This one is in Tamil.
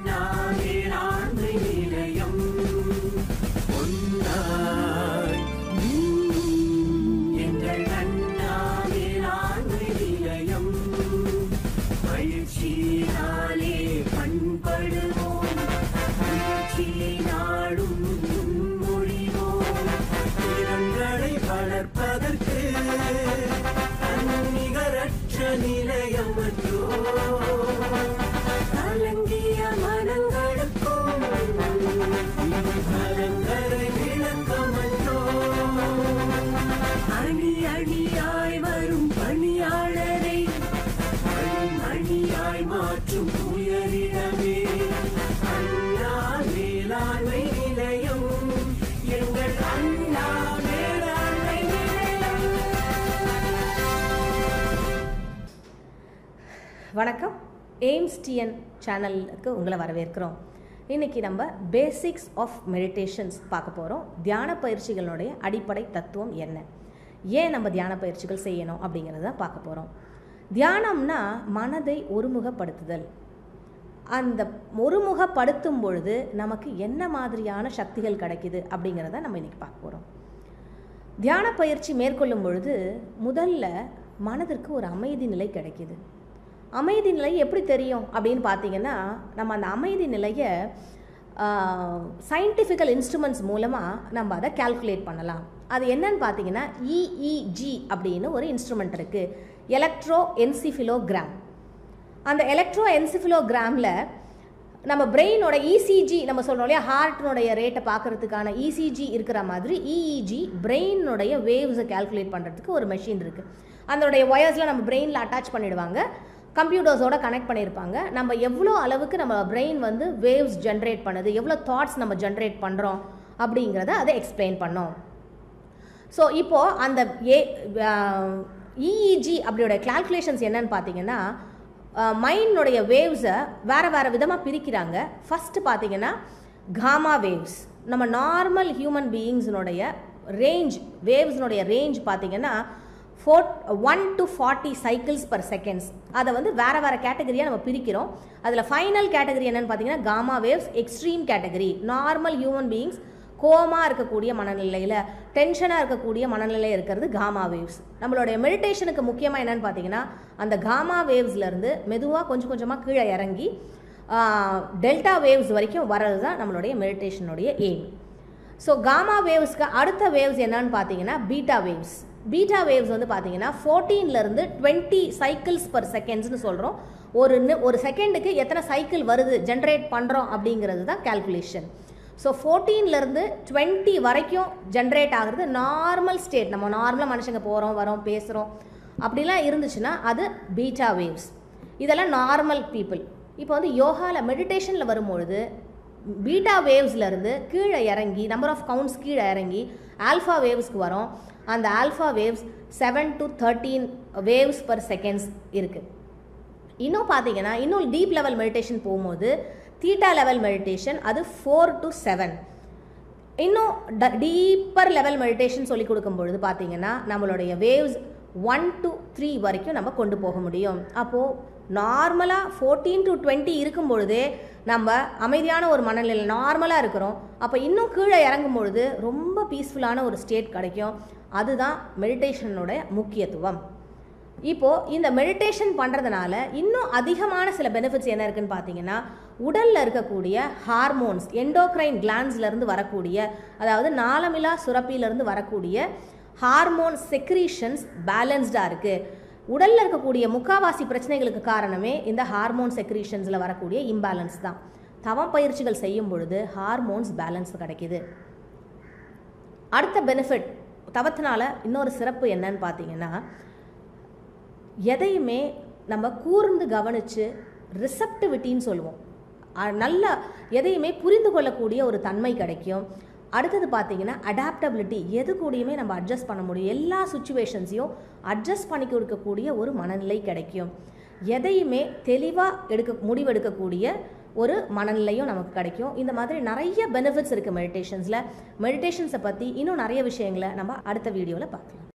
அண்ணா வேளாண்மை நிலையம் ஒன்றாய் எங்கள் அண்ணா வேளாண்மை நிலையம் பயிற்சியினாலே பண்படுவோம் முயற்சி நாடும் மொழிவோம் திறன்களை வளர்ப்பதற்கு தன்னிகரற்ற நிலையம் என்றோ கலங்கிய மனங்களுக்கும் கலங்கரை விளக்கம் என்றோ அணி அணியாய் வரும் பணியாளரை மணியாய் மாற்றும் உயரிடமே அண்ணா வேளாண்மை நிலையம் எங்கள் அண்ணா வேளாண்மை நிலையம் வணக்கம் எய்ம்ஸ் டிஎன் சேனலுக்கு உங்களை வரவேற்கிறோம் இன்னைக்கு நம்ம பேசிக்ஸ் ஆஃப் மெடிடேஷன்ஸ் பார்க்க போகிறோம் தியான பயிற்சிகளுடைய அடிப்படை தத்துவம் என்ன ஏன் நம்ம தியான பயிற்சிகள் செய்யணும் அப்படிங்கிறத பார்க்க போகிறோம் தியானம்னா மனதை ஒருமுகப்படுத்துதல் அந்த ஒருமுகப்படுத்தும் பொழுது நமக்கு என்ன மாதிரியான சக்திகள் கிடைக்குது அப்படிங்கிறத நம்ம இன்னைக்கு பார்க்க போகிறோம் தியான பயிற்சி மேற்கொள்ளும் பொழுது முதல்ல மனதிற்கு ஒரு அமைதி நிலை கிடைக்குது அமைதி நிலை எப்படி தெரியும் அப்படின்னு பார்த்தீங்கன்னா நம்ம அந்த அமைதி நிலையை சயின்டிஃபிக்கல் இன்ஸ்ட்ருமெண்ட்ஸ் மூலமாக நம்ம அதை கால்குலேட் பண்ணலாம் அது என்னன்னு பார்த்தீங்கன்னா இஇஜி அப்படின்னு ஒரு இன்ஸ்ட்ருமெண்ட் இருக்குது எலக்ட்ரோ என்சிஃபிலோகிராம் அந்த எலக்ட்ரோ என்சிஃபிலோகிராமில் நம்ம பிரெயினோட இசிஜி நம்ம சொல்கிறோம் இல்லையா ஹார்ட்டினுடைய ரேட்டை பார்க்கறதுக்கான இசிஜி இருக்கிற மாதிரி இஇஜி பிரெயினுடைய வேவ்ஸை கால்குலேட் பண்ணுறதுக்கு ஒரு மெஷின் இருக்குது அதனுடைய ஒயர்ஸ்லாம் நம்ம பிரெயினில் அட்டாச் பண்ணிடுவாங்க கம்ப்யூட்டர்ஸோட கனெக்ட் பண்ணியிருப்பாங்க நம்ம எவ்வளோ அளவுக்கு நம்ம பிரெயின் வந்து வேவ்ஸ் ஜென்ரேட் பண்ணுது எவ்வளோ தாட்ஸ் நம்ம ஜென்ரேட் பண்ணுறோம் அப்படிங்கிறத அதை எக்ஸ்பிளைன் பண்ணோம் ஸோ இப்போது அந்த ஏ இஇஜி அப்படியோட கால்குலேஷன்ஸ் என்னன்னு பார்த்தீங்கன்னா மைண்டுடைய வேவ்ஸை வேறு வேறு விதமாக பிரிக்கிறாங்க ஃபஸ்ட்டு பார்த்தீங்கன்னா காமா வேவ்ஸ் நம்ம நார்மல் ஹியூமன் பீயிங்ஸினுடைய ரேஞ்ச் வேவ்ஸ்னுடைய ரேஞ்ச் பார்த்தீங்கன்னா four one to forty cycles per seconds அதை வந்து வேறு வேறு கேட்டகரியாக நம்ம பிரிக்கிறோம் அதில் ஃபைனல் கேட்டகரி என்னன்னு பார்த்தீங்கன்னா gamma waves extreme category normal human beings coma இருக்கக்கூடிய மனநிலையில் டென்ஷனாக இருக்கக்கூடிய மனநிலை இருக்கிறது காமா வேவ்ஸ் நம்மளுடைய மெடிடேஷனுக்கு முக்கியமாக என்னன்னு பார்த்தீங்கன்னா அந்த காமா வேவ்ஸ்லேருந்து மெதுவாக கொஞ்சம் கொஞ்சமாக கீழே இறங்கி டெல்டா வேவ்ஸ் வரைக்கும் வர்றது தான் நம்மளுடைய மெடிடேஷனுடைய எய்ம் ஸோ காமா வேவ்ஸ்க்கு அடுத்த வேவ்ஸ் என்னன்னு பார்த்தீங்கன்னா பீட்டா வேவ்ஸ் பீட்டா வேவ்ஸ் வந்து பார்த்தீங்கன்னா ஃபோர்டீன்லேருந்து டுவெண்ட்டி சைக்கிள்ஸ் பர் செகண்ட்ஸ்னு சொல்கிறோம் ஒரு நி- ஒரு செகண்டுக்கு எத்தனை சைக்கிள் வருது ஜென்ரேட் பண்ணுறோம் அப்படிங்கிறது தான் கால்குலேஷன் ஸோ ஃபோர்டீன்லேருந்து டுவெண்ட்டி வரைக்கும் ஜென்ரேட் ஆகுறது நார்மல் ஸ்டேட் நம்ம நார்மலாக மனுஷங்க போகிறோம் வரோம் பேசுகிறோம் அப்படிலாம் இருந்துச்சுன்னா அது பீட்டா வேவ்ஸ் இதெல்லாம் நார்மல் பீப்புள் இப்போ வந்து யோகாவில் மெடிடேஷனில் வரும்பொழுது பீட்டா வேவ்ஸ்லேருந்து கீழே இறங்கி நம்பர் ஆஃப் கவுண்ட்ஸ் கீழே இறங்கி ஆல்ஃபா வேவ்ஸ்க்கு வரோம் அந்த alpha waves seven to thirteen waves per seconds இருக்குது இன்னும் பார்த்தீங்கன்னா இன்னும் டீப் லெவல் மெடிடேஷன் போகும்போது தீட்டா லெவல் மெடிடேஷன் அது ஃபோர் டு செவன் இன்னும் டீப்பர் லெவல் மெடிடேஷன் சொல்லி கொடுக்கும் பொழுது பார்த்தீங்கன்னா நம்மளுடைய வேவ்ஸ் ஒன் டு த்ரீ வரைக்கும் நம்ம கொண்டு போக முடியும் அப்போது நார்மலாக ஃபோர்டீன் டு டுவெண்ட்டி இருக்கும் பொழுதே நம்ம அமைதியான ஒரு மனநிலையில் நார்மலாக இருக்கிறோம் அப்போ இன்னும் கீழே இறங்கும் பொழுது ரொம்ப பீஸ்ஃபுல்லான ஒரு ஸ்டேட் கிடைக்கும் அதுதான் மெடிடேஷனோட முக்கியத்துவம் இப்போ இந்த மெடிடேஷன் பண்ணுறதுனால இன்னும் அதிகமான சில பெனிஃபிட்ஸ் என்ன இருக்குன்னு பார்த்தீங்கன்னா உடல்ல இருக்கக்கூடிய ஹார்மோன்ஸ் எண்டோக்ரைன் இருந்து வரக்கூடிய அதாவது நாளமிலா சுரப்பியிலிருந்து வரக்கூடிய ஹார்மோன் செக்ரீஷன்ஸ் பேலன்ஸ்டாக இருக்குது உடல்ல இருக்கக்கூடிய முக்காவாசி பிரச்சனைகளுக்கு காரணமே இந்த ஹார்மோன் செக்ரீஷன்ஸில் வரக்கூடிய இம்பேலன்ஸ் தான் தவம் பயிற்சிகள் செய்யும் பொழுது ஹார்மோன்ஸ் பேலன்ஸ் கிடைக்குது அடுத்த பெனிஃபிட் தவத்தினால இன்னொரு சிறப்பு என்னன்னு பார்த்தீங்கன்னா எதையுமே நம்ம கூர்ந்து கவனித்து ரிசப்டிவிட்டின்னு சொல்லுவோம் அ- நல்ல எதையுமே புரிந்து கொள்ளக்கூடிய ஒரு தன்மை கிடைக்கும் அடுத்தது பார்த்தீங்கன்னா அடாப்டபிலிட்டி எது கூடயுமே நம்ம அட்ஜஸ்ட் பண்ண முடியும் எல்லா சுச்சுவேஷன்ஸையும் அட்ஜஸ்ட் பண்ணி கொடுக்கக்கூடிய ஒரு மனநிலை கிடைக்கும் எதையுமே தெளிவாக எடுக்க முடிவெடுக்கக்கூடிய ஒரு மனநிலையும் நமக்கு கிடைக்கும் இந்த மாதிரி நிறைய பெனிஃபிட்ஸ் இருக்குது மெடிடேஷன்ஸில் மெடிடேஷன்ஸை பற்றி இன்னும் நிறைய விஷயங்களை நம்ம அடுத்த வீடியோவில் பார்க்கலாம்